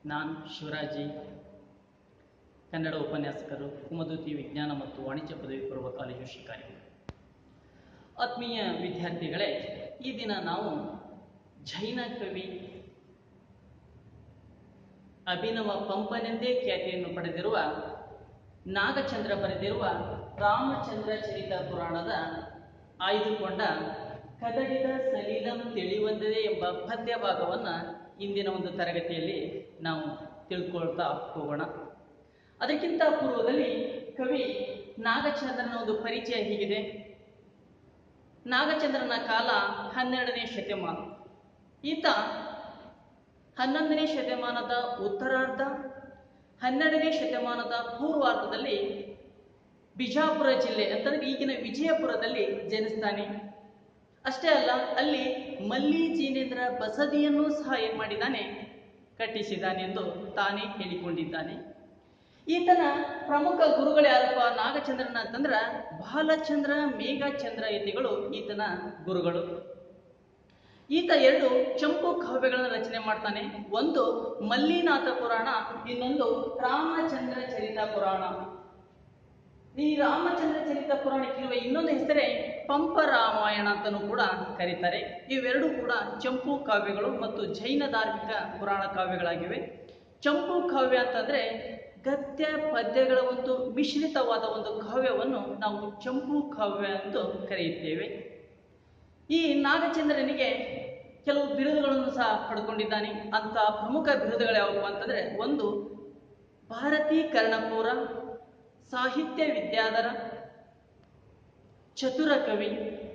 ನಾನು ಶಿವರಾಜಿ ಕನ್ನಡ ಉಪನ್ಯಾಸಕರು ಕುಮದುತಿ ವಿಜ್ಞಾನ ಮತ್ತು ವಾಣಿಜ್ಯ ಪದವಿ ಪೂರ್ವ ಕಾಲೇಜು ಶಿಕಾರಿ ಆತ್ಮೀಯ ವಿದ್ಯಾರ್ಥಿಗಳೇ ಈ ದಿನ ನಾವು ಜೈನ ಕವಿ ಅಭಿನವ ಪಂಪನೆಂದೇ ಖ್ಯಾತಿಯನ್ನು ಪಡೆದಿರುವ ನಾಗಚಂದ್ರ ಬರೆದಿರುವ ರಾಮಚಂದ್ರ ಚರಿತ ಪುರಾಣದ ಆಯ್ದುಕೊಂಡ ಕದಡಿದ ಸಲೀಲಂ ತಿಳಿವಂದದೆ ಎಂಬ ಪದ್ಯ ಭಾಗವನ್ನು ಇಂದಿನ ಒಂದು ತರಗತಿಯಲ್ಲಿ ನಾವು ತಿಳ್ಕೊಳ್ತಾ ಹೋಗೋಣ ಅದಕ್ಕಿಂತ ಪೂರ್ವದಲ್ಲಿ ಕವಿ ನಾಗಚಂದ್ರನ ಒಂದು ಪರಿಚಯ ಹೀಗಿದೆ ನಾಗಚಂದ್ರನ ಕಾಲ ಹನ್ನೆರಡನೇ ಶತಮಾನ ಈತ ಹನ್ನೊಂದನೇ ಶತಮಾನದ ಉತ್ತರಾರ್ಧ ಹನ್ನೆರಡನೇ ಶತಮಾನದ ಪೂರ್ವಾರ್ಧದಲ್ಲಿ ಬಿಜಾಪುರ ಜಿಲ್ಲೆ ಅಂತಂದ್ರೆ ಈಗಿನ ವಿಜಯಪುರದಲ್ಲಿ ಜನಿಸ್ತಾನೆ ಅಷ್ಟೇ ಅಲ್ಲ ಅಲ್ಲಿ ಮಲ್ಲಿ ಜೀನೇಂದ್ರ ಬಸದಿಯನ್ನು ಸಹ ಏನ್ ಮಾಡಿದ್ದಾನೆ ಕಟ್ಟಿಸಿದ್ದಾನೆ ಎಂದು ತಾನೇ ಹೇಳಿಕೊಂಡಿದ್ದಾನೆ ಈತನ ಪ್ರಮುಖ ಗುರುಗಳು ಯಾರಪ್ಪ ನಾಗಚಂದ್ರನ ಅಂತಂದ್ರ ಬಾಲಚಂದ್ರ ಮೇಘಚಂದ್ರ ಯತಿಗಳು ಈತನ ಗುರುಗಳು ಈತ ಎರಡು ಚಂಪು ಕಾವ್ಯಗಳನ್ನು ರಚನೆ ಮಾಡ್ತಾನೆ ಒಂದು ಮಲ್ಲಿನಾಥ ಪುರಾಣ ಇನ್ನೊಂದು ರಾಮಚಂದ್ರ ಚರಿತ ಪುರಾಣ ಈ ರಾಮಚಂದ್ರ ಚರಿತ ಪುರಾಣಕ್ಕಿರುವ ಇನ್ನೊಂದು ಹೆಸರೇ ಪಂಪ ರಾಮಾಯಣ ಅಂತಲೂ ಕೂಡ ಕರೀತಾರೆ ಇವೆರಡೂ ಕೂಡ ಚಂಪು ಕಾವ್ಯಗಳು ಮತ್ತು ಜೈನ ಧಾರ್ಮಿಕ ಪುರಾಣ ಕಾವ್ಯಗಳಾಗಿವೆ ಚಂಪು ಕಾವ್ಯ ಅಂತಂದ್ರೆ ಗದ್ಯ ಪದ್ಯಗಳ ಒಂದು ಮಿಶ್ರಿತವಾದ ಒಂದು ಕಾವ್ಯವನ್ನು ನಾವು ಚಂಪು ಕಾವ್ಯ ಎಂದು ಕರೆಯುತ್ತೇವೆ ಈ ನಾಗಚಂದ್ರನಿಗೆ ಕೆಲವು ಬಿರುದುಗಳನ್ನು ಸಹ ಪಡ್ಕೊಂಡಿದ್ದಾನೆ ಅಂತ ಪ್ರಮುಖ ಬಿರುದುಗಳು ಯಾವುವು ಅಂತಂದ್ರೆ ಒಂದು ಭಾರತೀ ಕರ್ಣಪುರ ಸಾಹಿತ್ಯ ವಿದ್ಯಾಧರ ಚತುರ ಕವಿ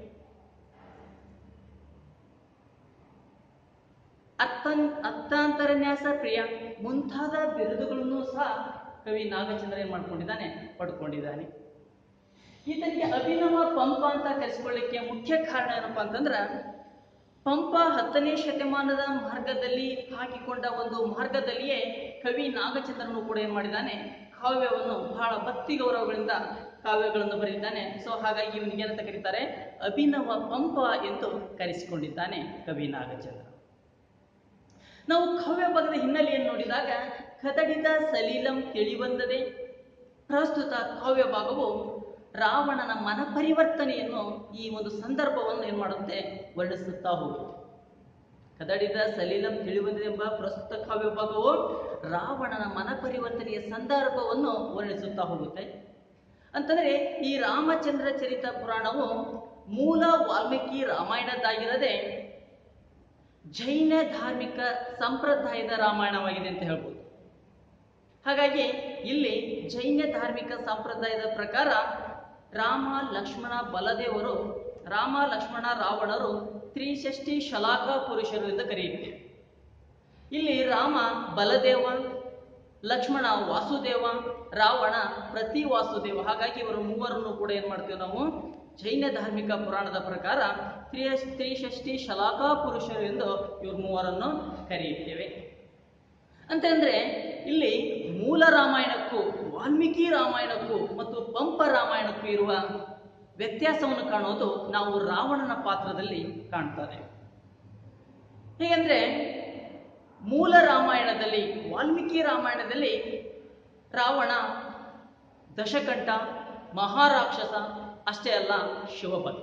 ಅರ್ಥನ್ ಅರ್ಥಾಂತರನ್ಯಾಸ ಪ್ರಿಯ ಮುಂತಾದ ಬಿರುದುಗಳನ್ನು ಸಹ ಕವಿ ನಾಗಚಂದ್ರ ಏನ್ ಮಾಡ್ಕೊಂಡಿದ್ದಾನೆ ಪಡ್ಕೊಂಡಿದ್ದಾನೆ ಈತನಿಗೆ ಅಭಿನವ ಪಂಪ ಅಂತ ಕರೆಸಿಕೊಳ್ಳಿಕ್ಕೆ ಮುಖ್ಯ ಕಾರಣ ಏನಪ್ಪಾ ಅಂತಂದ್ರ ಪಂಪ ಹತ್ತನೇ ಶತಮಾನದ ಮಾರ್ಗದಲ್ಲಿ ಹಾಕಿಕೊಂಡ ಒಂದು ಮಾರ್ಗದಲ್ಲಿಯೇ ಕವಿ ನಾಗಚಂದ್ರನು ಕೂಡ ಏನ್ ಮಾಡಿದ್ದಾನೆ ಕಾವ್ಯವನ್ನು ಬಹಳ ಭಕ್ತಿ ಗೌರವಗಳಿಂದ ಕಾವ್ಯಗಳನ್ನು ಬರೆದಿದ್ದಾನೆ ಸೊ ಹಾಗಾಗಿ ಇವನಿಗೆ ಏನಂತ ಕರೀತಾರೆ ಅಭಿನವ ಪಂಪ ಎಂದು ಕರೆಸಿಕೊಂಡಿದ್ದಾನೆ ಕವಿ ನಾಗಚಂದ್ರ ನಾವು ಕಾವ್ಯ ಭಾಗದ ಹಿನ್ನೆಲೆಯನ್ನು ನೋಡಿದಾಗ ಕದಡಿದ ಸಲೀಲಂ ತಿಳಿಬಂದದೆ ಪ್ರಸ್ತುತ ಕಾವ್ಯ ಭಾಗವು ರಾವಣನ ಮನ ಪರಿವರ್ತನೆಯನ್ನು ಈ ಒಂದು ಸಂದರ್ಭವನ್ನು ಏನ್ ಮಾಡುತ್ತೆ ವರ್ಣಿಸುತ್ತಾ ಹೋಗುತ್ತೆ ಕದಡಿದ ಸಲೀಲಂ ತಿಳಿಬಂದಿದೆ ಎಂಬ ಪ್ರಸ್ತುತ ಕಾವ್ಯ ಭಾಗವು ರಾವಣನ ಮನ ಪರಿವರ್ತನೆಯ ಸಂದರ್ಭವನ್ನು ವರ್ಣಿಸುತ್ತಾ ಹೋಗುತ್ತೆ ಅಂತಂದ್ರೆ ಈ ರಾಮಚಂದ್ರ ಚರಿತ ಪುರಾಣವು ಮೂಲ ವಾಲ್ಮೀಕಿ ರಾಮಾಯಣದಾಗಿರದೆ ಜೈನ ಧಾರ್ಮಿಕ ಸಂಪ್ರದಾಯದ ರಾಮಾಯಣವಾಗಿದೆ ಅಂತ ಹೇಳ್ಬೋದು ಹಾಗಾಗಿ ಇಲ್ಲಿ ಜೈನ ಧಾರ್ಮಿಕ ಸಂಪ್ರದಾಯದ ಪ್ರಕಾರ ರಾಮ ಲಕ್ಷ್ಮಣ ಬಲದೇವರು ರಾಮ ಲಕ್ಷ್ಮಣ ರಾವಣರು ತ್ರಿಷಷ್ಟಿ ಶಲಾಕ ಪುರುಷರು ಎಂದು ಕರೆಯುತ್ತೇವೆ ಇಲ್ಲಿ ರಾಮ ಬಲದೇವ ಲಕ್ಷ್ಮಣ ವಾಸುದೇವ ರಾವಣ ಪ್ರತಿ ವಾಸುದೇವ ಹಾಗಾಗಿ ಇವರು ಮೂವರನ್ನು ಕೂಡ ಏನ್ ಮಾಡ್ತೀವಿ ನಾವು ಜೈನ ಧಾರ್ಮಿಕ ಪುರಾಣದ ಪ್ರಕಾರ ತ್ರಿಯ ತ್ರಿಷಷ್ಟಿ ಶಲಾಕಾ ಪುರುಷರು ಎಂದು ಇವ್ರ ಮೂವರನ್ನು ಕರೆಯುತ್ತೇವೆ ಅಂತಂದ್ರೆ ಇಲ್ಲಿ ಮೂಲ ರಾಮಾಯಣಕ್ಕೂ ವಾಲ್ಮೀಕಿ ರಾಮಾಯಣಕ್ಕೂ ಮತ್ತು ಪಂಪ ರಾಮಾಯಣಕ್ಕೂ ಇರುವ ವ್ಯತ್ಯಾಸವನ್ನು ಕಾಣೋದು ನಾವು ರಾವಣನ ಪಾತ್ರದಲ್ಲಿ ಕಾಣ್ತಾರೆ ಹೇಗೆಂದ್ರೆ ಮೂಲ ರಾಮಾಯಣದಲ್ಲಿ ವಾಲ್ಮೀಕಿ ರಾಮಾಯಣದಲ್ಲಿ ರಾವಣ ದಶಕಂಠ ಮಹಾರಾಕ್ಷಸ ಅಷ್ಟೇ ಅಲ್ಲ ಶಿವಭಕ್ತ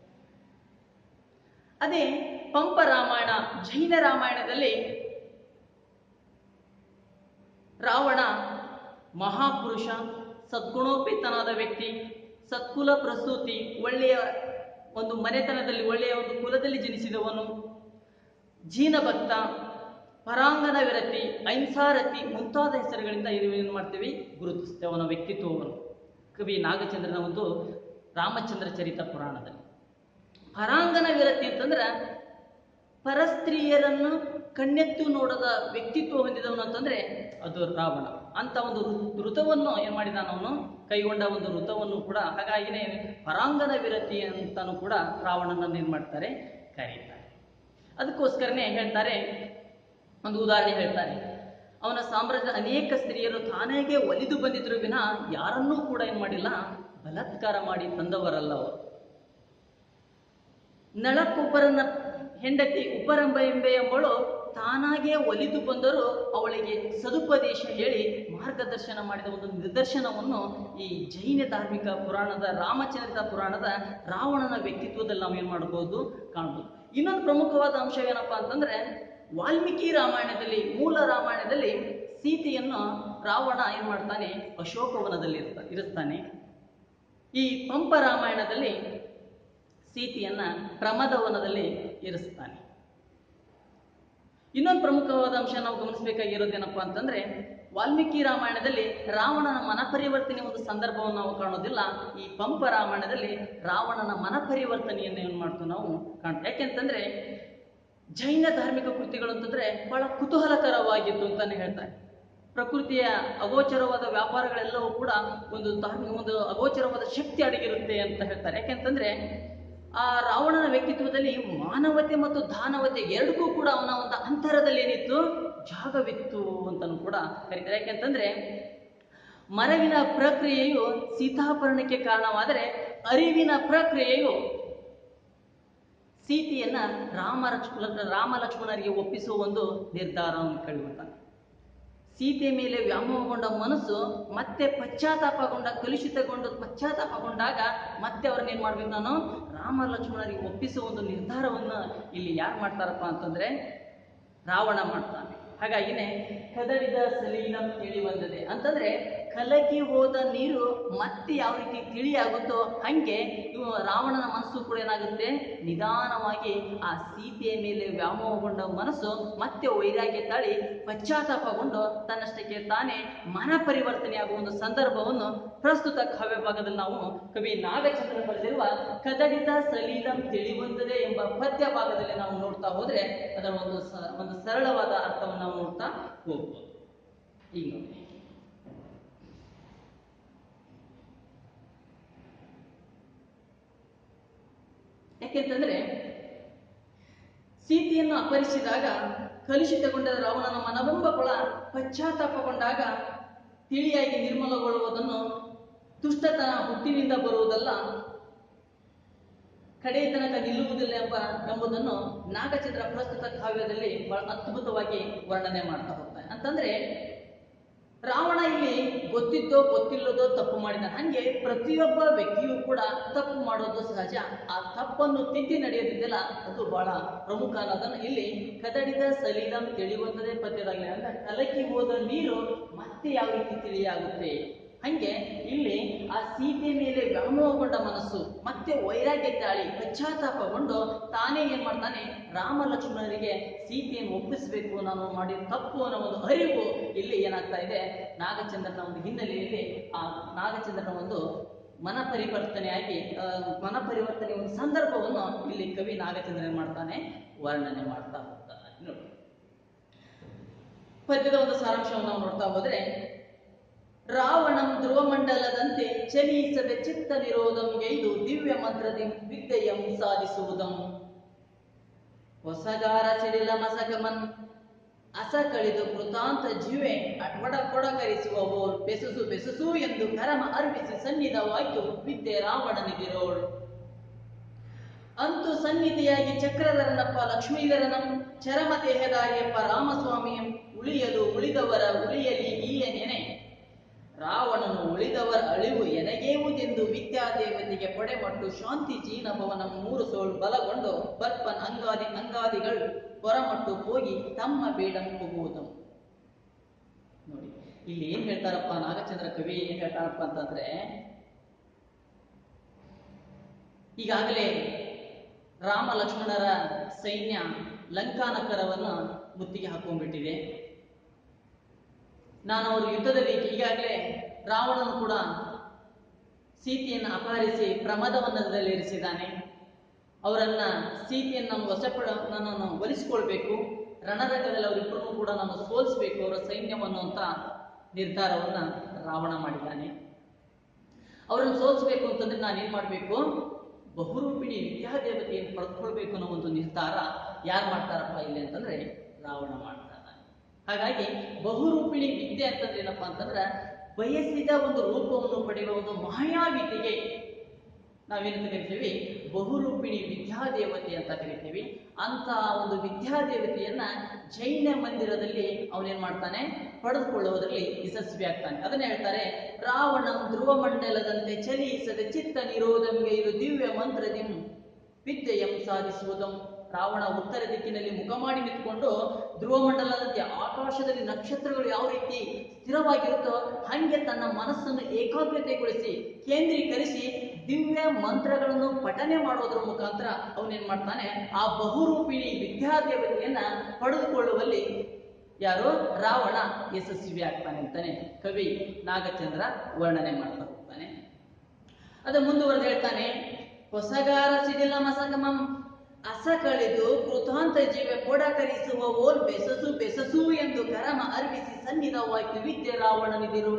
ಅದೇ ಪಂಪ ರಾಮಾಯಣ ಜೈನ ರಾಮಾಯಣದಲ್ಲಿ ರಾವಣ ಮಹಾಪುರುಷ ಸದ್ಗುಣೋಪೇತನಾದ ವ್ಯಕ್ತಿ ಸತ್ಕುಲ ಪ್ರಸೂತಿ ಒಳ್ಳೆಯ ಒಂದು ಮನೆತನದಲ್ಲಿ ಒಳ್ಳೆಯ ಒಂದು ಕುಲದಲ್ಲಿ ಜನಿಸಿದವನು ಜೀನಭಕ್ತ ಪರಾಂಗನ ವಿರತಿ ಐಂಸಾರತಿ ಮುಂತಾದ ಹೆಸರುಗಳಿಂದ ಇದು ಏನು ಮಾಡ್ತೀವಿ ಗುರುತಿಸ್ತೇವೆ ಅವನ ವ್ಯಕ್ತಿತ್ವವನ್ನು ಕವಿ ನಾಗಚಂದ್ರನ ಒಂದು ರಾಮಚಂದ್ರ ಚರಿತ ಪುರಾಣದಲ್ಲಿ ಪರಾಂಗನ ವಿರತಿ ಅಂತಂದ್ರೆ ಪರಸ್ತ್ರೀಯರನ್ನು ಕಣ್ಣೆತ್ತು ನೋಡದ ವ್ಯಕ್ತಿತ್ವ ಹೊಂದಿದವನು ಅಂತಂದ್ರೆ ಅದು ರಾವಣ ಅಂತ ಒಂದು ಋತವನ್ನು ಏನ್ ಮಾಡಿದಾನ ಅವನು ಕೈಗೊಂಡ ಒಂದು ಋತವನ್ನು ಕೂಡ ಹಾಗಾಗಿನೇ ಪರಾಂಗನ ವಿರತಿ ಅಂತಾನು ಕೂಡ ರಾವಣನನ್ನು ಏನ್ ಮಾಡ್ತಾರೆ ಕರೀತಾರೆ ಅದಕ್ಕೋಸ್ಕರನೇ ಹೇಳ್ತಾರೆ ಒಂದು ಉದಾಹರಣೆ ಹೇಳ್ತಾರೆ ಅವನ ಸಾಮ್ರಾಜ್ಯದ ಅನೇಕ ಸ್ತ್ರೀಯರು ತಾನೇಗೆ ಒಲಿದು ಬಂದಿದ್ರು ವಿನ ಯಾರನ್ನೂ ಕೂಡ ಏನ್ ಮಾಡಿಲ್ಲ ಬಲಾತ್ಕಾರ ಮಾಡಿ ತಂದವರಲ್ಲ ಅವರು ನಳಕ್ಕೊಬ್ಬರನ್ನ ಹೆಂಡತಿ ಉಬ್ಬರಂಬ ಎಂಬೆ ಎಂಬಳು ತಾನಾಗೇ ಒಲಿದು ಬಂದರೂ ಅವಳಿಗೆ ಸದುಪದೇಶ ಹೇಳಿ ಮಾರ್ಗದರ್ಶನ ಮಾಡಿದ ಒಂದು ನಿದರ್ಶನವನ್ನು ಈ ಜೈನ ಧಾರ್ಮಿಕ ಪುರಾಣದ ರಾಮಚರಿತ ಪುರಾಣದ ರಾವಣನ ವ್ಯಕ್ತಿತ್ವದಲ್ಲಿ ನಾವು ಏನು ಮಾಡಬಹುದು ಕಾಣಬಹುದು ಇನ್ನೊಂದು ಪ್ರಮುಖವಾದ ಅಂಶ ಏನಪ್ಪಾ ಅಂತಂದ್ರೆ ವಾಲ್ಮೀಕಿ ರಾಮಾಯಣದಲ್ಲಿ ಮೂಲ ರಾಮಾಯಣದಲ್ಲಿ ಸೀತೆಯನ್ನು ರಾವಣ ಏನ್ ಮಾಡ್ತಾನೆ ಅಶೋಕವನದಲ್ಲಿ ಇರ್ತ ಇರಿಸ್ತಾನೆ ಈ ಪಂಪ ರಾಮಾಯಣದಲ್ಲಿ ಸೀತೆಯನ್ನ ಪ್ರಮದವನದಲ್ಲಿ ಇರಿಸ್ತಾನೆ ಇನ್ನೊಂದು ಪ್ರಮುಖವಾದ ಅಂಶ ನಾವು ಗಮನಿಸಬೇಕಾಗಿರೋದೇನಪ್ಪ ಅಂತಂದ್ರೆ ವಾಲ್ಮೀಕಿ ರಾಮಾಯಣದಲ್ಲಿ ರಾವಣನ ಮನಪರಿವರ್ತನೆ ಒಂದು ಸಂದರ್ಭವನ್ನು ನಾವು ಕಾಣೋದಿಲ್ಲ ಈ ಪಂಪ ರಾಮಾಯಣದಲ್ಲಿ ರಾವಣನ ಮನಪರಿವರ್ತನೆಯನ್ನು ಏನು ಮಾಡ್ತೀವಿ ನಾವು ಕಾಣ್ತೀವಿ ಯಾಕೆಂತಂದ್ರೆ ಜೈನ ಧಾರ್ಮಿಕ ಕೃತಿಗಳು ಅಂತಂದ್ರೆ ಬಹಳ ಕುತೂಹಲಕರವಾಗಿತ್ತು ಅಂತಾನೆ ಹೇಳ್ತಾರೆ ಪ್ರಕೃತಿಯ ಅಗೋಚರವಾದ ವ್ಯಾಪಾರಗಳೆಲ್ಲವೂ ಕೂಡ ಒಂದು ಧಾರ್ಮಿಕ ಒಂದು ಅಗೋಚರವಾದ ಶಕ್ತಿ ಅಡಗಿರುತ್ತೆ ಅಂತ ಹೇಳ್ತಾರೆ ಯಾಕೆಂತಂದ್ರೆ ಆ ರಾವಣನ ವ್ಯಕ್ತಿತ್ವದಲ್ಲಿ ಮಾನವತೆ ಮತ್ತು ದಾನವತೆ ಎರಡಕ್ಕೂ ಕೂಡ ಅವನ ಒಂದು ಅಂತರದಲ್ಲಿ ಏನಿತ್ತು ಜಾಗವಿತ್ತು ಅಂತಲೂ ಕೂಡ ಕರೀತಾರೆ ಯಾಕೆಂತಂದ್ರೆ ಮರವಿನ ಪ್ರಕ್ರಿಯೆಯು ಸೀತಾಪರಣಕ್ಕೆ ಕಾರಣವಾದರೆ ಅರಿವಿನ ಪ್ರಕ್ರಿಯೆಯು ಸೀತೆಯನ್ನ ರಾಮ ಲಕ್ಷ್ಮಣ ರಾಮ ಲಕ್ಷ್ಮಣರಿಗೆ ಒಪ್ಪಿಸುವ ಒಂದು ನಿರ್ಧಾರವನ್ನು ಕೈಗೊಳ್ತಾನೆ ಸೀತೆ ಮೇಲೆ ವ್ಯಾಮೋಹಗೊಂಡ ಮನಸ್ಸು ಮತ್ತೆ ಪಶ್ಚಾತ್ತಾಪಗೊಂಡ ಕಲುಷಿತಗೊಂಡು ಪಶ್ಚಾತ್ತಾಪಗೊಂಡಾಗ ಮತ್ತೆ ಅವ್ರನ್ನ ಏನ್ ಮಾಡ್ಬೇಕು ನಾನು ರಾಮ ಲಕ್ಷ್ಮಣರಿಗೆ ಒಪ್ಪಿಸುವ ಒಂದು ನಿರ್ಧಾರವನ್ನು ಇಲ್ಲಿ ಯಾರು ಮಾಡ್ತಾರಪ್ಪ ಅಂತಂದ್ರೆ ರಾವಣ ಮಾಡ್ತಾನೆ ಹಾಗಾಗಿನೇ ಕದಡಿದ ಸಲೀಲಂ ತಿಳಿ ಬಂದದೆ ಅಂತಂದ್ರೆ ಕಲಕಿ ಹೋದ ನೀರು ಮತ್ತೆ ಯಾವ ರೀತಿ ತಿಳಿಯಾಗುತ್ತೋ ಹಂಗೆ ಇವು ರಾವಣನ ಮನಸ್ಸು ಕೂಡ ಏನಾಗುತ್ತೆ ನಿಧಾನವಾಗಿ ಆ ಸೀತೆಯ ಮೇಲೆ ವ್ಯಾಮೋಹಗೊಂಡ ಮನಸ್ಸು ಮತ್ತೆ ವೈರಾಗ್ಯ ತಾಳಿ ಪಶ್ಚಾತ್ತಾಪಗೊಂಡು ತನ್ನಷ್ಟಕ್ಕೆ ತಾನೇ ಮನ ಪರಿವರ್ತನೆಯಾಗುವ ಒಂದು ಸಂದರ್ಭವನ್ನು ಪ್ರಸ್ತುತ ಕಾವ್ಯ ಭಾಗದಲ್ಲಿ ನಾವು ಕವಿ ನಾಗಚಂದ್ರ ಬರೆದಿರುವ ಕದಡಿದ ಸಲೀಲಂ ತಿಳಿಬಂದದೆ ಎಂಬ ಪದ್ಯ ಭಾಗದಲ್ಲಿ ನಾವು ನೋಡ್ತಾ ಹೋದ್ರೆ ಅದರ ಒಂದು ಸ- ಒಂದು ಸರಳವಾದ ಅರ್ಥವನ್ನು ನಾವು ನೋಡ್ತಾ ಹೋಗ್ಬೋದು ಈಗ ನೋಡಿ ಯಾಕೆಂತಂದ್ರೆ ಸೀತೆಯನ್ನು ಅಪಹರಿಸಿದಾಗ ಕಲುಷಿತಗೊಂಡ ರಾವಣನ ಮನವೆಂಬ ಕೊಳ ಪಶ್ಚಾತ್ತಾಪಗೊಂಡಾಗ ತಿಳಿಯಾಗಿ ನಿರ್ಮಲಗೊಳ್ಳುವುದನ್ನು ದುಷ್ಟತನ ಹುಟ್ಟಿನಿಂದ ಬರುವುದಲ್ಲ ಕಡೆಯ ತನಕ ನಿಲ್ಲುವುದಿಲ್ಲ ಎಂಬ ಎಂಬುದನ್ನು ನಾಗಚಂದ್ರ ಪ್ರಸ್ತುತ ಕಾವ್ಯದಲ್ಲಿ ಬಹಳ ಅದ್ಭುತವಾಗಿ ವರ್ಣನೆ ಮಾಡ್ತಾ ಹೋಗ್ತಾನೆ ಅಂತಂದ್ರೆ ರಾವಣ ಇಲ್ಲಿ ಗೊತ್ತಿದ್ದೋ ಗೊತ್ತಿಲ್ಲದೋ ತಪ್ಪು ಮಾಡಿದ ಹಂಗೆ ಪ್ರತಿಯೊಬ್ಬ ವ್ಯಕ್ತಿಯೂ ಕೂಡ ತಪ್ಪು ಮಾಡೋದು ಸಹಜ ಆ ತಪ್ಪನ್ನು ತಿದ್ದಿ ನಡೆಯೋದಿದೆಯಲ್ಲ ಅದು ಬಹಳ ಪ್ರಮುಖ ಅನ್ನೋದನ್ನು ಇಲ್ಲಿ ಕದಡಿದ ಸಲೀಲಂ ತಿಳಿಯುವಂತದೇ ಪದ್ಯದಾಗಲಿ ಅಂದ್ರೆ ಕಲಕಿ ಹೋದ ನೀರು ಮತ್ತೆ ಯಾವ ರೀತಿ ತಿಳಿಯಾಗುತ್ತೆ ಹಂಗೆ ಇಲ್ಲಿ ಆ ಸೀತೆ ಮೇಲೆ ವ್ಯಾಮೋಹಗೊಂಡ ಮನಸ್ಸು ಮತ್ತೆ ವೈರಾಗ್ಯ ತಾಳಿ ಪಶ್ಚಾತ್ತಾಪಗೊಂಡು ತಾನೇ ಏನ್ ಮಾಡ್ತಾನೆ ರಾಮ ಲಕ್ಷ್ಮಣರಿಗೆ ಸೀತೆಯನ್ನು ಒಪ್ಪಿಸಬೇಕು ನಾನು ಮಾಡಿದ ತಪ್ಪು ಅನ್ನೋ ಒಂದು ಅರಿವು ಇಲ್ಲಿ ಏನಾಗ್ತಾ ಇದೆ ನಾಗಚಂದ್ರನ ಒಂದು ಹಿನ್ನೆಲೆಯಲ್ಲಿ ಆ ನಾಗಚಂದ್ರನ ಒಂದು ಮನ ಪರಿವರ್ತನೆಯಾಗಿ ಆ, ಮನ ಪರಿವರ್ತನೆ ಒಂದು ಸಂದರ್ಭವನ್ನು ಇಲ್ಲಿ ಕವಿ ನಾಗಚಂದ್ರ ಏನ್ ಮಾಡ್ತಾನೆ ವರ್ಣನೆ ಮಾಡ್ತಾ ಹೋಗ್ತಾನೆ ನೋಡಿ ಪದ್ಯದ ಒಂದು ಸಾರಾಂಶವನ್ನು ನಾವು ನೋಡ್ತಾ ಹೋದ್ರೆ ರಾವಣಂ ಧ್ರುವಮಂಡಲದಂತೆ ಚಲಿಸದೆ ಚಿತ್ತ ನಿರೋಧಂ ಗೈದು ದಿವ್ಯ ಮಂತ್ರದಿ ವಿದ್ಯೆಯಂ ಸಾಧಿಸುವುದಂ ಹೊಸಗಾರ ಸಿಡಿಲ ಮಸಗಮನ್ ಅಸ ಕಳಿದು ಕೃತಾಂತ ಜೀವೆ ಅಟ್ವಡ ಕೊಡಕರಿಸುವವೋ ಬೆಸುಸು ಬೆಸುಸು ಎಂದು ಕರಮ ಅರ್ಪಿಸಿ ಸನ್ನಿಧವಾಯ್ತು ವಿದ್ಯೆ ರಾವಣನಿದಿರೋಳು ಅಂತೂ ಸನ್ನಿಧಿಯಾಗಿ ಚಕ್ರಧರನಪ್ಪ ಲಕ್ಷ್ಮೀಧರನಂ ಚರಮ ದೇಹದಾರಿಯಪ್ಪ ರಾಮಸ್ವಾಮಿಯಂ ಉಳಿಯಲು ಉಳಿದವರ ಉಳಿಯಲಿ ಈಯ ನೆನೆ ರಾವಣನು ಉಳಿದವರ ಅಳಿವು ಎನಗೇವುದೆಂದು ವಿದ್ಯಾದೇವತೆಗೆ ಪೊಡೆಮಟ್ಟು ಶಾಂತಿ ಜೀನ ಭವನ ಮೂರು ಸೋಳು ಬಲಗೊಂಡು ಬರ್ಪನ್ ಅಂಗಾದಿ ಅಂಗಾದಿಗಳು ಹೊರಮಟ್ಟು ಹೋಗಿ ತಮ್ಮ ಬೇಡಂ ಹೋಗುವುದಂ ನೋಡಿ ಇಲ್ಲಿ ಏನ್ ಹೇಳ್ತಾರಪ್ಪ ನಾಗಚಂದ್ರ ಕವಿ ಏನ್ ಹೇಳ್ತಾರಪ್ಪ ಅಂತಂದ್ರೆ ಈಗಾಗಲೇ ರಾಮ ಲಕ್ಷ್ಮಣರ ಸೈನ್ಯ ಲಂಕಾನಕರವನ್ನ ಮುತ್ತಿಗೆ ಹಾಕೊಂಡ್ಬಿಟ್ಟಿದೆ ನಾನು ಅವರು ಯುದ್ಧದಲ್ಲಿ ಈಗಾಗಲೇ ರಾವಣನು ಕೂಡ ಸೀತೆಯನ್ನು ಅಪಹರಿಸಿ ಪ್ರಮದವನ್ನದಲ್ಲಿರಿಸಿದ್ದಾನೆ ಅವರನ್ನ ಸೀತೆಯನ್ನು ನಾನು ವಶಪಡ ನನ್ನನ್ನು ಒಲಿಸಿಕೊಳ್ಬೇಕು ರಣರಂಗದಲ್ಲಿ ಅವರಿಬ್ಬರನ್ನು ಕೂಡ ನಾನು ಸೋಲಿಸಬೇಕು ಅವರ ಸೈನ್ಯವನ್ನು ಅಂತ ನಿರ್ಧಾರವನ್ನ ರಾವಣ ಮಾಡಿದ್ದಾನೆ ಅವರನ್ನು ಸೋಲಿಸಬೇಕು ಅಂತಂದ್ರೆ ನಾನು ಏನ್ ಮಾಡಬೇಕು ಬಹುರೂಪಿಣಿ ವಿದ್ಯಾದೇವತೆಯನ್ನು ಪಡೆದುಕೊಳ್ಬೇಕು ಅನ್ನೋ ಒಂದು ನಿರ್ಧಾರ ಯಾರು ಮಾಡ್ತಾರಪ್ಪ ಇಲ್ಲಿ ಅಂತಂದ್ರೆ ರಾವಣ ಮಾಡ್ತಾನೆ ಹಾಗಾಗಿ ಬಹುರೂಪಿಣಿ ವಿದ್ಯೆ ಅಂತಂದ್ರೆ ಏನಪ್ಪಾ ಅಂತಂದ್ರೆ ಬಯಸಿದ ಒಂದು ರೂಪವನ್ನು ಪಡೆಯುವ ಒಂದು ಮಾಯಾವಿದ್ಯೆಗೆ ನಾವೇನಂತ ಕರಿತೀವಿ ಬಹುರೂಪಿಣಿ ವಿದ್ಯಾದೇವತೆ ಅಂತ ಕರಿತೀವಿ ಅಂತ ಒಂದು ವಿದ್ಯಾದೇವತೆಯನ್ನ ಜೈನ ಮಂದಿರದಲ್ಲಿ ಅವನೇನ್ ಮಾಡ್ತಾನೆ ಪಡೆದುಕೊಳ್ಳುವುದರಲ್ಲಿ ಯಶಸ್ವಿ ಆಗ್ತಾನೆ ಅದನ್ನ ಹೇಳ್ತಾರೆ ರಾವಣಂ ಧ್ರುವ ಮಂಡಲದಂತೆ ಚಲಿಸದ ಚಿತ್ತ ನಿರೋಧಂಗೆ ಇದು ದಿವ್ಯ ಮಂತ್ರದಿಂ ವಿದ್ಯೆಯಂ ಸಾಧಿಸುವುದಂ ರಾವಣ ಉತ್ತರ ದಿಕ್ಕಿನಲ್ಲಿ ಮುಖ ಮಾಡಿ ನಿಂತ್ಕೊಂಡು ಧ್ರುವ ಮಂಡಲದಂತೆ ಆಕಾಶದಲ್ಲಿ ನಕ್ಷತ್ರಗಳು ಯಾವ ರೀತಿ ಸ್ಥಿರವಾಗಿರುತ್ತೋ ಹಂಗೆ ತನ್ನ ಮನಸ್ಸನ್ನು ಏಕಾಗ್ರತೆಗೊಳಿಸಿ ಕೇಂದ್ರೀಕರಿಸಿ ದಿವ್ಯ ಮಂತ್ರಗಳನ್ನು ಪಠನೆ ಮಾಡೋದ್ರ ಮುಖಾಂತರ ಅವನೇನ್ ಮಾಡ್ತಾನೆ ಆ ಬಹುರೂಪಿಣಿ ವಿದ್ಯಾದೇವತೆಯನ್ನ ಪಡೆದುಕೊಳ್ಳುವಲ್ಲಿ ಯಾರು ರಾವಣ ಯಶಸ್ವಿ ಆಗ್ತಾನೆ ಅಂತಾನೆ ಕವಿ ನಾಗಚಂದ್ರ ವರ್ಣನೆ ಮಾಡ್ತಾ ಹೋಗ್ತಾನೆ ಅದು ಮುಂದುವರೆದು ಹೇಳ್ತಾನೆ ಹೊಸಗಾರ ಸಿಡಿಲ ಮಸಕಮಂ ಅಸಕಳಿದು ಕೃತಾಂತ ಜೀವ ಕೊಡಕರಿಸುವ ಓಲ್ ಬೆಸಸು ಬೆಸಸು ಎಂದು ಕರಮ ಅರ್ಪಿಸಿ ಸನ್ನಿಧವಾಯ್ತು ವಿದ್ಯೆ ರಾವಣನಿದಿರು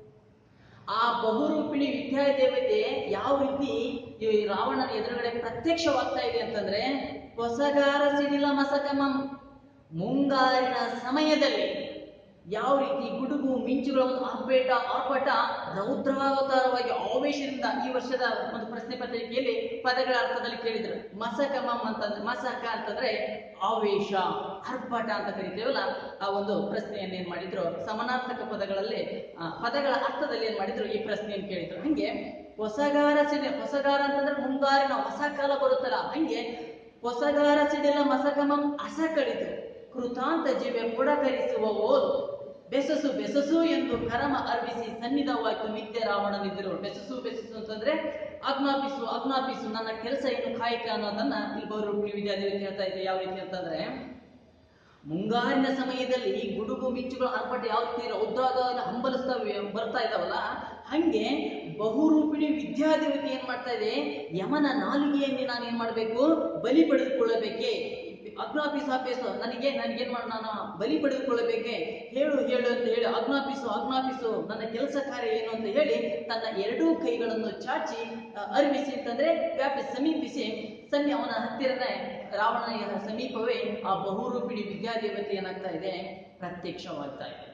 ಆ ಬಹುರೂಪಿಣಿ ವಿದ್ಯಾದೇವತೆ ಯಾವ ರೀತಿ ಈ ರಾವಣನ ಎದುರುಗಡೆ ಪ್ರತ್ಯಕ್ಷವಾಗ್ತಾ ಇದೆ ಅಂತಂದ್ರೆ ಹೊಸಗಾರ ಸಿಡಿಲ ಮಸಕಮಂ ಮುಂಗಾರಿನ ಸಮಯದಲ್ಲಿ ಯಾವ ರೀತಿ ಗುಡುಗು ಮಿಂಚುಗಳ ಒಂದು ಆರ್ಭಟ ಆರ್ಭಟ ರೌದ್ರಾವತಾರವಾಗಿ ಆವೇಶದಿಂದ ಈ ವರ್ಷದ ಒಂದು ಪ್ರಶ್ನೆ ಪತ್ರಿಕೆಯಲ್ಲಿ ಪದಗಳ ಅರ್ಥದಲ್ಲಿ ಕೇಳಿದ್ರು ಮಸಕಮಂ ಅಂತಂದ್ರೆ ಮಸಕ ಅಂತಂದ್ರೆ ಆವೇಶ ಆರ್ಭಟ ಅಂತ ಕರಿತೇವಲ್ಲ ಆ ಒಂದು ಪ್ರಶ್ನೆಯನ್ನು ಏನ್ ಮಾಡಿದ್ರು ಸಮಾನಾರ್ಥಕ ಪದಗಳಲ್ಲಿ ಆ, ಪದಗಳ ಅರ್ಥದಲ್ಲಿ ಏನ್ ಮಾಡಿದ್ರು ಈ ಪ್ರಶ್ನೆಯನ್ನು ಕೇಳಿದ್ರು ಹಂಗೆ ಹೊಸಗಾರ ಸಿಡಿ ಹೊಸಗಾರ ಅಂತಂದ್ರೆ ಮುಂಗಾರಿನ ಹೊಸ ಕಾಲ ಬರುತ್ತಲ್ಲ ಹಂಗೆ ಹೊಸಗಾರ ಸಿಡಿಲ ಮಸಕಮಂ ಅಸ ಕಡಿತು ಕೃತಾಂತ ಜೀವ ಪುಡಕರಿಸುವ ಓದು ಬೆಸಸು ಬೆಸಸು ಎಂದು ಕರಮ ಅರ್ಪಿಸಿ ಸನ್ನಿಧವಾಯ್ತು ಮಿಥ್ಯ ರಾವಣನಿದ್ದರು ಬೆಸಸು ಬೆಸಸು ಅಂತಂದ್ರೆ ಆಜ್ಞಾಪಿಸು ಆಜ್ಞಾಪಿಸು ನನ್ನ ಕೆಲಸ ಏನು ಕಾಯಕ ಅನ್ನೋದನ್ನ ಇಲ್ಲಿ ಗೌರವ ವಿದ್ಯಾದೇವಿ ಹೇಳ್ತಾ ಇದೆ ಯಾವ ರೀತಿ ಅಂತಂದ್ರೆ ಮುಂಗಾರಿನ ಸಮಯದಲ್ಲಿ ಗುಡುಗು ಮಿಂಚುಗಳು ಆರ್ಭಟ ಯಾವ ರೀತಿ ರೌದ್ರಾದ ಹಂಬಲಿಸ್ತಾ ಬರ್ತಾ ಇದಾವಲ್ಲ ಹಂಗೆ ಬಹುರೂಪಿಣಿ ವಿದ್ಯಾದೇವತೆ ಏನ್ ಮಾಡ್ತಾ ಇದೆ ಯಮನ ನಾಲಿಗೆಯಲ್ಲಿ ನಾನು ಏನ್ ಮಾಡ್ಬೇಕು ಬಲಿ ಪಡೆದುಕೊಳ್ಳಬೇಕೆ ಅಜ್ಞಾಪಿಸು ಆಪೇಸು ನನಗೆ ನನಗೇನ್ ಮಾಡ ನಾನು ಬಲಿ ಪಡೆದುಕೊಳ್ಳಬೇಕೆ ಹೇಳು ಹೇಳು ಅಂತ ಹೇಳಿ ಅಜ್ಞಾಪಿಸು ಅಜ್ಞಾಪಿಸು ನನ್ನ ಕೆಲಸ ಕಾರ್ಯ ಏನು ಅಂತ ಹೇಳಿ ತನ್ನ ಎರಡೂ ಕೈಗಳನ್ನು ಚಾಚಿ ಅ, ಅರ್ಪಿಸಿ ಅಂತಂದ್ರೆ ವ್ಯಾಪಿಸಿ ಸಮೀಪಿಸಿ ಸನ್ನಿ ಅವನ ಹತ್ತಿರನೇ ರಾವಣನ ಸಮೀಪವೇ ಆ ಬಹುರೂಪಿಣಿ ವಿದ್ಯಾದೇವತೆ ಏನಾಗ್ತಾ ಇದೆ ಪ್ರತ್ಯಕ್ಷವಾಗ್ತಾ ಇದೆ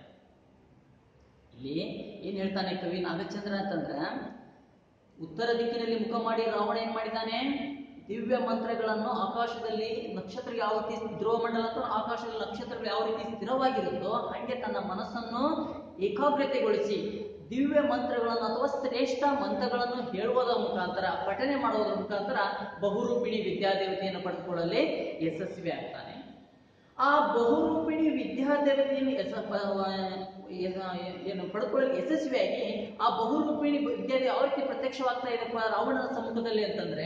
ಇಲ್ಲಿ ಏನ್ ಹೇಳ್ತಾನೆ ಕವಿ ನಾಗಚಂದ್ರ ಅಂತಂದ್ರ ಉತ್ತರ ದಿಕ್ಕಿನಲ್ಲಿ ಮುಖ ಮಾಡಿ ರಾವಣ ಏನ್ ಮಾಡಿದ್ದಾನೆ ದಿವ್ಯ ಮಂತ್ರಗಳನ್ನು ಆಕಾಶದಲ್ಲಿ ನಕ್ಷತ್ರ ಯಾವ ರೀತಿ ಧ್ರುವ ಮಂಡಲ ಅಥವಾ ಆಕಾಶದಲ್ಲಿ ನಕ್ಷತ್ರಗಳು ಯಾವ ರೀತಿ ಸ್ಥಿರವಾಗಿರುತ್ತೋ ಹಂಗೆ ತನ್ನ ಮನಸ್ಸನ್ನು ಏಕಾಗ್ರತೆಗೊಳಿಸಿ ದಿವ್ಯ ಮಂತ್ರಗಳನ್ನು ಅಥವಾ ಶ್ರೇಷ್ಠ ಮಂತ್ರಗಳನ್ನು ಹೇಳುವುದರ ಮುಖಾಂತರ ಪಠನೆ ಮಾಡುವುದರ ಮುಖಾಂತರ ಬಹುರೂಪಿಣಿ ವಿದ್ಯಾದೇವತೆಯನ್ನು ಪಡೆದುಕೊಳ್ಳಲು ಯಶಸ್ವಿ ಆಗ್ತಾನೆ ಆ ಬಹುರೂಪಿಣಿ ವಿದ್ಯಾದೇವತೆಯನ್ನು ಯಶ ಪ- ವ- ಏನು ಪಡ್ಕೊಳ್ಳಲು ಯಶಸ್ವಿಯಾಗಿ ಆ ಬಹುರೂಪಿಣಿ ವಿದ್ಯಾದೇವಿ ಯಾವ ರೀತಿ ಪ್ರತ್ಯಕ್ಷವಾಗ್ತಾ ಇದೆಪ್ಪ ರಾವಣನ ಸಮ್ಮುಖದಲ್ಲಿ ಅಂತಂದ್ರೆ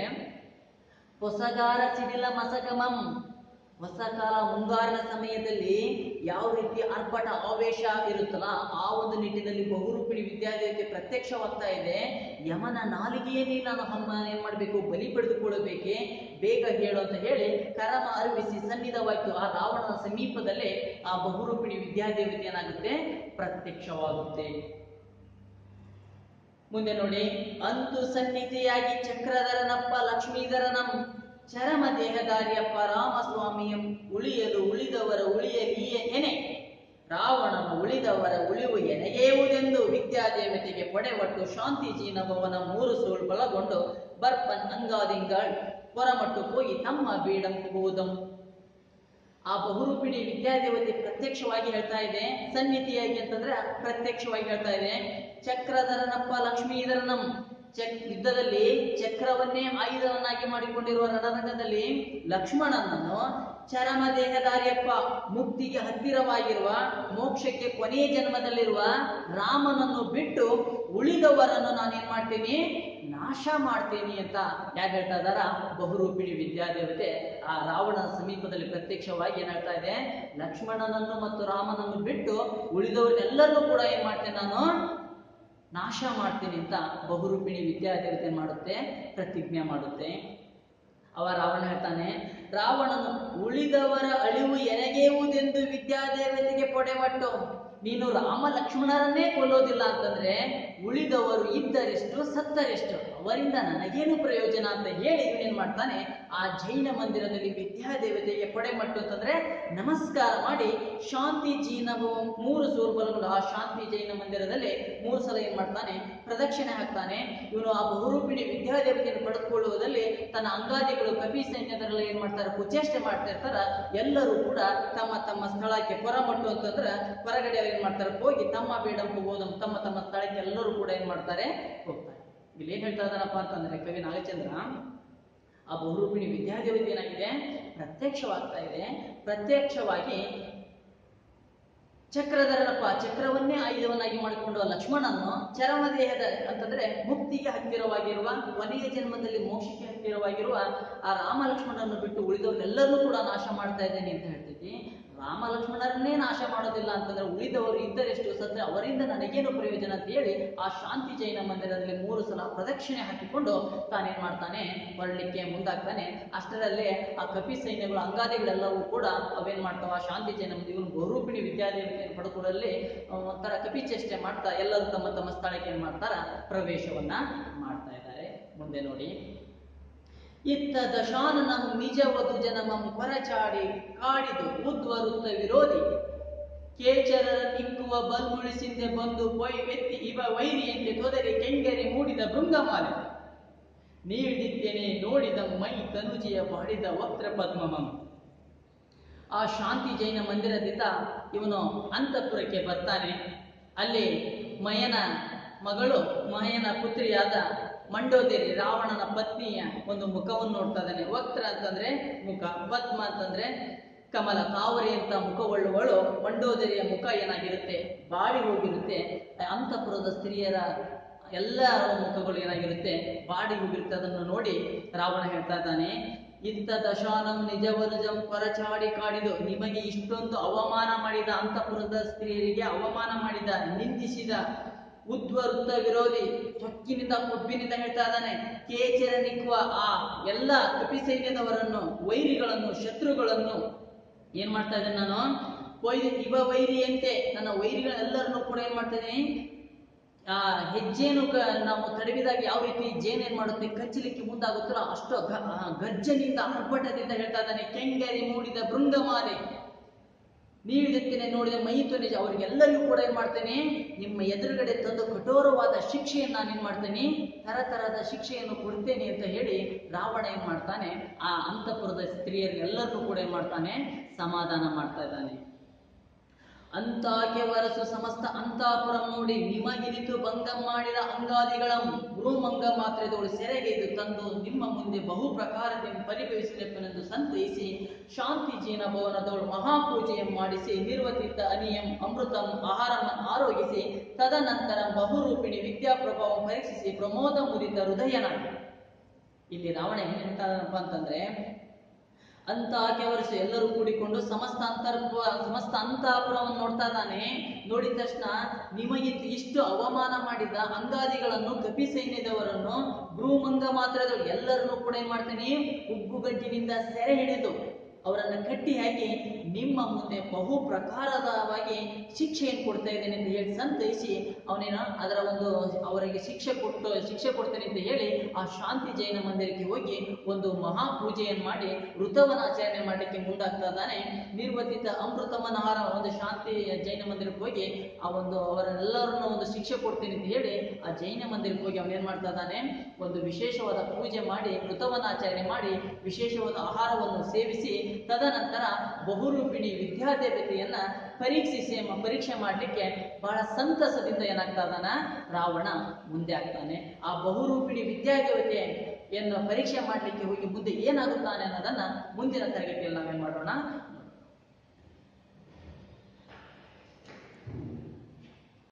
ಹೊಸಗಾರ ಸಿಡಿಲ ಮಸಗಮಂ ಹೊಸ ಕಾಲ ಮುಂಗಾರಿನ ಸಮಯದಲ್ಲಿ ಯಾವ ರೀತಿ ಆರ್ಭಟ ಆವೇಶ ಇರುತ್ತಲ್ಲ ಆ ಒಂದು ನಿಟ್ಟಿನಲ್ಲಿ ಬಹುರೂಪಿಣಿ ವಿದ್ಯಾದೇವತೆ ಪ್ರತ್ಯಕ್ಷವಾಗ್ತಾ ಇದೆ ಯಮನ ನಾಲಿಗೆಯನ್ನೇ ನಾನು ಹಮ್ಮ ಏನ್ ಮಾಡಬೇಕು ಬಲಿ ಪಡೆದುಕೊಳ್ಳಬೇಕೆ ಬೇಗ ಹೇಳು ಅಂತ ಹೇಳಿ ಕರಮ ಅರ್ಪಿಸಿ ಸನ್ನಿಧವಾಯ್ತು ಆ ರಾವಣನ ಸಮೀಪದಲ್ಲೇ ಆ ಬಹುರೂಪಿಣಿ ವಿದ್ಯಾದೇವತೆ ಏನಾಗುತ್ತೆ ಪ್ರತ್ಯಕ್ಷವಾಗುತ್ತೆ ಮುಂದೆ ನೋಡಿ ಅಂತು ಸನ್ನಿಧಿಯಾಗಿ ಚಕ್ರಧರನಪ್ಪ ಲಕ್ಷ್ಮೀಧರನಂ ಚರಮ ದೇಹದಾರಿಯಪ್ಪ ರಾಮಸ್ವಾಮಿಯಂ ಉಳಿಯಲು ಉಳಿದವರ ಉಳಿಯಲಿಯೇ ಎನೆ ರಾವಣನು ಉಳಿದವರ ಉಳಿವು ಎನೆಗೆಯುವುದೆಂದು ವಿದ್ಯಾದೇವತೆಗೆ ಪಡೆವಟ್ಟು ಶಾಂತಿ ಜೀನಭವನ ಮೂರು ಸೋಳು ಬಲಗೊಂಡು ಬರ್ಪನ್ ಅಂಗಾದಿಂಗಳ್ ಹೊರಮಟ್ಟು ಹೋಗಿ ತಮ್ಮ ಬೀಡಂ ಪುಗುವುದಂ ಆ ಬಹುರೂಪಿಣಿ ವಿದ್ಯಾದೇವತೆ ಪ್ರತ್ಯಕ್ಷವಾಗಿ ಹೇಳ್ತಾ ಇದೆ ಸನ್ನಿಧಿಯಾಗಿ ಅಂತಂದ್ರೆ ಪ್ರತ್ಯಕ್ಷವಾಗಿ ಹೇಳ್ತಾ ಇದೆ ಚಕ್ರಧರನಪ್ಪ ಲಕ್ಷ್ಮೀಧರನಂ ಚಕ್ ಯುದ್ಧದಲ್ಲಿ ಚಕ್ರವನ್ನೇ ಆಯುಧವನ್ನಾಗಿ ಮಾಡಿಕೊಂಡಿರುವ ರಣರಂಗದಲ್ಲಿ ಲಕ್ಷ್ಮಣನನ್ನು ಚರಮ ದೇಹದಾರಿಯಪ್ಪ ಮುಕ್ತಿಗೆ ಹತ್ತಿರವಾಗಿರುವ ಮೋಕ್ಷಕ್ಕೆ ಕೊನೆಯ ಜನ್ಮದಲ್ಲಿರುವ ರಾಮನನ್ನು ಬಿಟ್ಟು ಉಳಿದವರನ್ನು ನಾನೇನ್ ಮಾಡ್ತೀನಿ ನಾಶ ಮಾಡ್ತೀನಿ ಅಂತ ಯಾಕೆ ಹೇಳ್ತಾ ಇದಾರ ಬಹುರೂಪಿಣಿ ವಿದ್ಯಾದೇವತೆ ಆ ರಾವಣನ ಸಮೀಪದಲ್ಲಿ ಪ್ರತ್ಯಕ್ಷವಾಗಿ ಏನ್ ಹೇಳ್ತಾ ಇದೆ ಲಕ್ಷ್ಮಣನನ್ನು ಮತ್ತು ರಾಮನನ್ನು ಬಿಟ್ಟು ಉಳಿದವರೆಲ್ಲರನ್ನೂ ಕೂಡ ಏನ್ ಮಾಡ್ತೇನೆ ನಾನು ನಾಶ ಮಾಡ್ತೀನಿ ಅಂತ ಬಹುರೂಪಿಣಿ ವಿದ್ಯಾದೇವತೆ ಏನ್ ಮಾಡುತ್ತೆ ಪ್ರತಿಜ್ಞೆ ಮಾಡುತ್ತೆ ಅವ ರಾವಣ ಹೇಳ್ತಾನೆ ರಾವಣನು ಉಳಿದವರ ಅಳಿವು ಎನಗೆಯುವುದೆಂದು ವಿದ್ಯಾದೇವತೆಗೆ ಪೊಡೆವಟ್ಟು ನೀನು ರಾಮ ಲಕ್ಷ್ಮಣರನ್ನೇ ಕೊಲ್ಲೋದಿಲ್ಲ ಅಂತಂದ್ರೆ ಉಳಿದವರು ಇದ್ದರೆಷ್ಟು ಸತ್ತರೆಷ್ಟು ಅವರಿಂದ ನನಗೇನು ಪ್ರಯೋಜನ ಅಂತ ಹೇಳಿ ಇವನೇನ್ ಮಾಡ್ತಾನೆ ಆ ಜೈನ ಮಂದಿರದಲ್ಲಿ ವಿದ್ಯಾದೇವತೆಗೆ ಕೊಡೆಮಟ್ಟು ಅಂತಂದ್ರೆ ನಮಸ್ಕಾರ ಮಾಡಿ ಶಾಂತಿ ಜೀನ ಮೂರು ಸೂರ್ಬಲಗಳು ಆ ಶಾಂತಿ ಜೈನ ಮಂದಿರದಲ್ಲಿ ಮೂರು ಸಲ ಏನ್ ಮಾಡ್ತಾನೆ ಪ್ರದಕ್ಷಿಣೆ ಹಾಕ್ತಾನೆ ಇವನು ಆ ಬಹುರೂಪಿಣಿ ವಿದ್ಯಾದೇವತೆಯನ್ನು ಪಡೆದುಕೊಳ್ಳುವುದಲ್ಲಿ ತನ್ನ ಅಂಗಾದಿಗಳು ಕಪಿ ಸೈನ್ಯದಲ್ಲಿ ಏನ್ ಮಾಡ್ತಾರೆ ಕುಚೇಷ್ಟೆ ಮಾಡ್ತಾ ಇರ್ತಾರ ಎಲ್ಲರೂ ಕೂಡ ತಮ್ಮ ತಮ್ಮ ಸ್ಥಳಕ್ಕೆ ಹೊರಮಟ್ಟು ಅಂತಂದ್ರೆ ಹೊರಗಡೆ ಅವ್ರು ಏನ್ ಮಾಡ್ತಾರೆ ಹೋಗಿ ತಮ್ಮ ಬೇಡಂಪು ಹೋದಂ ತಮ್ಮ ತಮ್ಮ ಸ್ಥಳಕ್ಕೆ ಎಲ್ಲರೂ ಕೂಡ ಏನ್ ಮಾಡ್ತಾರೆ ಹೋಗ್ತಾರೆ ಇಲ್ಲಿ ಏನ್ ಹೇಳ್ತಾ ಇದ್ದಾನಪ್ಪ ಅಂತಂದ್ರೆ ಕವಿ ನಾಗಚಂದ್ರ ಆ ಬಹುರೂಪಿಣಿ ವಿದ್ಯಾದೇವತೆ ಏನಾಗಿದೆ ಪ್ರತ್ಯಕ್ಷವಾಗ್ತಾ ಇದೆ ಪ್ರತ್ಯಕ್ಷವಾಗಿ ಚಕ್ರಧರನಪ್ಪ ಚಕ್ರವನ್ನೇ ಆಯುಧವನ್ನಾಗಿ ಮಾಡಿಕೊಂಡು ಲಕ್ಷ್ಮಣನು ಚರಮದೇಹದ ಅಂತಂದ್ರೆ ಮುಕ್ತಿಗೆ ಹತ್ತಿರವಾಗಿರುವ ಕೊನೆಯ ಜನ್ಮದಲ್ಲಿ ಮೋಕ್ಷಕ್ಕೆ ಹತ್ತಿರವಾಗಿರುವ ಆ ರಾಮ ಲಕ್ಷ್ಮಣನನ್ನು ಬಿಟ್ಟು ಉಳಿದವರೆಲ್ಲರನ್ನೂ ಕೂಡ ನಾಶ ಮಾಡ್ತಾ ಇದ್ದೇನೆ ಅಂತ ಹೇಳ್ತೈತಿ ರಾಮ ಲಕ್ಷ್ಮಣರನ್ನೇ ನಾಶ ಮಾಡೋದಿಲ್ಲ ಅಂತಂದ್ರೆ ಉಳಿದವರು ಇದ್ದರೆಷ್ಟು ಸತ್ರೆ ಅವರಿಂದ ನನಗೇನು ಪ್ರಯೋಜನ ಅಂತ ಹೇಳಿ ಆ ಶಾಂತಿ ಜೈನ ಮಂದಿರದಲ್ಲಿ ಮೂರು ಸಲ ಪ್ರದಕ್ಷಿಣೆ ಹಾಕಿಕೊಂಡು ತಾನೇನ್ ಮಾಡ್ತಾನೆ ಹೊರಡ್ಲಿಕ್ಕೆ ಮುಂದಾಗ್ತಾನೆ ಅಷ್ಟರಲ್ಲೇ ಆ ಕಪಿ ಸೈನ್ಯಗಳು ಅಂಗಾದಿಗಳೆಲ್ಲವೂ ಕೂಡ ಅವೇನ್ ಮಾಡ್ತಾವ ಆ ಶಾಂತಿ ಜೈನ ಮಂದಿರ ಇವನು ಬಹುರೂಪಿಣಿ ವಿದ್ಯಾದೇವತೆಯನ್ನು ಪಡ್ಕೊಳ್ಳಲ್ಲಿ ಒಂಥರ ಕಪಿ ಚೇಷ್ಟೆ ಮಾಡ್ತಾ ಎಲ್ಲರೂ ತಮ್ಮ ತಮ್ಮ ಸ್ಥಳಕ್ಕೆ ಏನ್ ಮಾಡ್ತಾರ ಪ್ರವೇಶವನ್ನ ಮಾಡ್ತಾ ಇದ್ದಾರೆ ಮುಂದೆ ನೋಡಿ ಇತ್ತ ದಶಾನನಂ ನಿಜವದು ಜನಮಂ ಕೊರಚಾಡಿ ಕಾಡಿದು ಉದ್ವರುತ್ತ ವಿರೋಧಿ ಕೇಚರರ ನಿಕ್ಕುವ ಬಲ್ಮುಳಿಸಿಂದೆ ಬಂದು ಪೊಯ್ ಎತ್ತಿ ಇವ ವೈರಿಯಂತೆ ತೊದರಿ ಕೆಂಗರಿ ಮೂಡಿದ ಭೃಂಗಮಾಲೆ ನೀಡಿದ್ದೇನೆ ನೋಡಿದ ಮೈ ತನುಜಿಯ ಬಾಡಿದ ವಕ್ರ ಪದ್ಮಮಂ ಆ ಶಾಂತಿ ಜೈನ ಮಂದಿರದಿಂದ ಇವನು ಅಂತಃಪುರಕ್ಕೆ ಬರ್ತಾನೆ ಅಲ್ಲಿ ಮಯನ ಮಗಳು ಮಯನ ಪುತ್ರಿಯಾದ ಮಂಡೋದರಿ ರಾವಣನ ಪತ್ನಿಯ ಒಂದು ಮುಖವನ್ನು ನೋಡ್ತಾ ಇದ್ದಾನೆ ವಕ್ರ ಅಂತಂದ್ರೆ ಮುಖ ಪದ್ಮ ಅಂತಂದ್ರೆ ಕಮಲ ತಾವರಿ ಅಂತ ಮುಖವುಳ್ಳವಳು ಮಂಡೋದರಿಯ ಮುಖ ಏನಾಗಿರುತ್ತೆ ಬಾಡಿ ಹೋಗಿರುತ್ತೆ ಅಂತಃಪುರದ ಸ್ತ್ರೀಯರ ಎಲ್ಲ ಮುಖಗಳು ಏನಾಗಿರುತ್ತೆ ಬಾಡಿ ಹೋಗಿರುತ್ತೆ ಅದನ್ನು ನೋಡಿ ರಾವಣ ಹೇಳ್ತಾ ಇದ್ದಾನೆ ಇತ್ತ ದಶಾನಂ ನಿಜವನುಜಂ ಪರಚಾಡಿ ಕಾಡಿದು ನಿಮಗೆ ಇಷ್ಟೊಂದು ಅವಮಾನ ಮಾಡಿದ ಅಂತಃಪುರದ ಸ್ತ್ರೀಯರಿಗೆ ಅವಮಾನ ಮಾಡಿದ ನಿಂದಿಸಿದ ಉದ್ವೃತ್ತ ವಿರೋಧಿ ಚೊಕ್ಕಿನಿಂದ ಕೊಬ್ಬಿನಿಂದ ಹೇಳ್ತಾ ಇದ್ದಾನೆ ಕೇಚರ ನಿಕ್ಕುವ ಆ ಎಲ್ಲ ಕಪಿ ಸೈನ್ಯದವರನ್ನು ವೈರಿಗಳನ್ನು ಶತ್ರುಗಳನ್ನು ಏನ್ ಮಾಡ್ತಾ ಇದ್ದೇನೆ ನಾನು ಕೊಯ್ದು ಇವ ವೈರಿಯಂತೆ ನನ್ನ ವೈರಿಗಳೆಲ್ಲರನ್ನು ಕೂಡ ಏನ್ ಮಾಡ್ತಾ ಇದ್ದೀನಿ ಆ ಹೆಜ್ಜೆಯನ್ನು ಕ ನಾವು ತಡವಿದಾಗ ಯಾವ ರೀತಿ ಜೇನ್ ಏನ್ ಮಾಡುತ್ತೆ ಕಚ್ಚಲಿಕ್ಕೆ ಮುಂದಾಗುತ್ತಲ್ಲ ಅಷ್ಟು ಗ- ಆ ಗರ್ಜನಿಂದ ಆರ್ಭಟದಿಂದ ಹೇಳ್ತಾ ಇದ್ದಾನೆ ಕೆಂಗರಿ ಮೂಡಿದ ಭೃಂಗಮಾಲೆ ನೀಡಿದೆತ್ತೇನೆ ನೋಡಿದ ಮೈ ನಿಜ ಅವರಿಗೆಲ್ಲರಿಗೂ ಕೂಡ ಏನ್ ಮಾಡ್ತೇನೆ ನಿಮ್ಮ ಎದುರುಗಡೆ ತಂದು ಕಠೋರವಾದ ಶಿಕ್ಷೆಯನ್ನು ನಾನು ಏನ್ ಮಾಡ್ತೇನೆ ತರತರದ ಶಿಕ್ಷೆಯನ್ನು ಕೊಡ್ತೇನೆ ಅಂತ ಹೇಳಿ ರಾವಣ ಏನ್ ಮಾಡ್ತಾನೆ ಆ ಅಂತಃಪುರದ ಸ್ತ್ರೀಯರಿಗೆಲ್ಲರಿಗೂ ಕೂಡ ಏನ್ ಮಾಡ್ತಾನೆ ಸಮಾಧಾನ ಮಾಡ್ತಾ ಇದ್ದಾನೆ ಅಂತಾಕೆ ವರಸು ಸಮಸ್ತ ಅಂತಾಪುರಂ ನೋಡಿ ನಿಮಗಿನಿತು ಭಂಗ ಮಾಡಿದ ಅಂಗಾದಿಗಳಂ ಭ್ರೂಮಂಗ ಮಾತ್ರೆದೋಳು ಸೆರೆಗೆಯ್ದು ತಂದು ನಿಮ್ಮ ಮುಂದೆ ಬಹು ಪ್ರಕಾರದಿಂದ ಪರಿಭವಿಸಲೆಪ್ಪನೆಂದು ಸಂತೈಸಿ ಶಾಂತಿ ಜೀನ ಭವನದೋಳು ಮಹಾಪೂಜೆಯನ್ನು ಮಾಡಿಸಿ ನಿರ್ವತಿತ ಅನಿಯಂ ಅಮೃತಂ ಆಹಾರಂ ಆರೋಗಿಸಿ ತದನಂತರ ಬಹುರೂಪಿಣಿ ವಿದ್ಯಾಪ್ರಭಾವ ಪರೀಕ್ಷಿಸಿ ಪ್ರಮೋದ ಮುದಿತ ಹೃದಯನಾಗಿ ಇಲ್ಲಿ ರಾವಣ ಏನ್ ಹೇಳ್ತಾನಪ್ಪ ಅಂತಂದ್ರೆ ಅಂತ ವರ್ಷ ಎಲ್ಲರೂ ಕೂಡಿಕೊಂಡು ಸಮಸ್ತ ಅಂತರ್ಪ ಸಮಸ್ತ ಅಂತಃಪುರವನ್ನು ನೋಡ್ತಾ ಇದ್ದಾನೆ ನೋಡಿದ ತಕ್ಷಣ ನಿಮಗಿಂತ ಇಷ್ಟು ಅವಮಾನ ಮಾಡಿದ ಅಂಗಾದಿಗಳನ್ನು ಕಪಿ ಸೈನ್ಯದವರನ್ನು ಭ್ರೂಮಂಗ ಮಾತ್ರದ ಎಲ್ಲರನ್ನೂ ಕೂಡ ಏನ್ ಮಾಡ್ತಾನೆ ಉಗ್ಗುಗಟ್ಟಿನಿಂದ ಸೆರೆ ಹಿಡಿದು ಅವರನ್ನ ಕಟ್ಟಿ ಹಾಕಿ ನಿಮ್ಮ ಮುಂದೆ ಬಹು ಪ್ರಕಾರದವಾಗಿ ಶಿಕ್ಷೆಯನ್ನು ಕೊಡ್ತಾ ಇದ್ದೇನೆ ಅಂತ ಹೇಳಿ ಸಂತೈಸಿ ಅವನೇನ ಅದರ ಒಂದು ಅವರಿಗೆ ಶಿಕ್ಷೆ ಕೊಟ್ಟು ಶಿಕ್ಷೆ ಕೊಡ್ತೇನೆ ಅಂತ ಹೇಳಿ ಆ ಶಾಂತಿ ಜೈನ ಮಂದಿರಕ್ಕೆ ಹೋಗಿ ಒಂದು ಮಹಾ ಪೂಜೆಯನ್ನು ಮಾಡಿ ಋತವನ ಆಚರಣೆ ಮಾಡಲಿಕ್ಕೆ ಮುಂದಾಗ್ತಾ ಇದ್ದಾನೆ ನಿರ್ವತಿತ ಅಮೃತಮನಹಾರ ಒಂದು ಶಾಂತಿ ಜೈನ ಮಂದಿರಕ್ಕೆ ಹೋಗಿ ಆ ಒಂದು ಅವರೆಲ್ಲರನ್ನು ಒಂದು ಶಿಕ್ಷೆ ಕೊಡ್ತೇನೆ ಅಂತ ಹೇಳಿ ಆ ಜೈನ ಮಂದಿರಕ್ಕೆ ಹೋಗಿ ಅವನೇನ್ ಮಾಡ್ತಾ ಇದ್ದಾನೆ ಒಂದು ವಿಶೇಷವಾದ ಪೂಜೆ ಮಾಡಿ ಋತವನ ಆಚರಣೆ ಮಾಡಿ ವಿಶೇಷವಾದ ಆಹಾರವನ್ನು ಸೇವಿಸಿ ತದನಂತರ ಬಹುರೂಪಿಣಿ ವಿದ್ಯಾದೇವತೆಯನ್ನ ಪರೀಕ್ಷಿಸಿ ಮ- ಪರೀಕ್ಷೆ ಮಾಡಲಿಕ್ಕೆ ಬಹಳ ಸಂತಸದಿಂದ ಏನಾಗ್ತಾ ಇದ್ದಾನ ರಾವಣ ಮುಂದೆ ಆಗ್ತಾನೆ ಆ ಬಹುರೂಪಿಣಿ ವಿದ್ಯಾದೇವತೆ ಎಂದು ಪರೀಕ್ಷೆ ಮಾಡಲಿಕ್ಕೆ ಹೋಗಿ ಮುಂದೆ ಏನಾಗುತ್ತಾನೆ ಅನ್ನೋದನ್ನ ಮುಂದಿನ ತರಗತಿಯಲ್ಲಿ ನಾವೇನ್ ಮಾಡೋಣ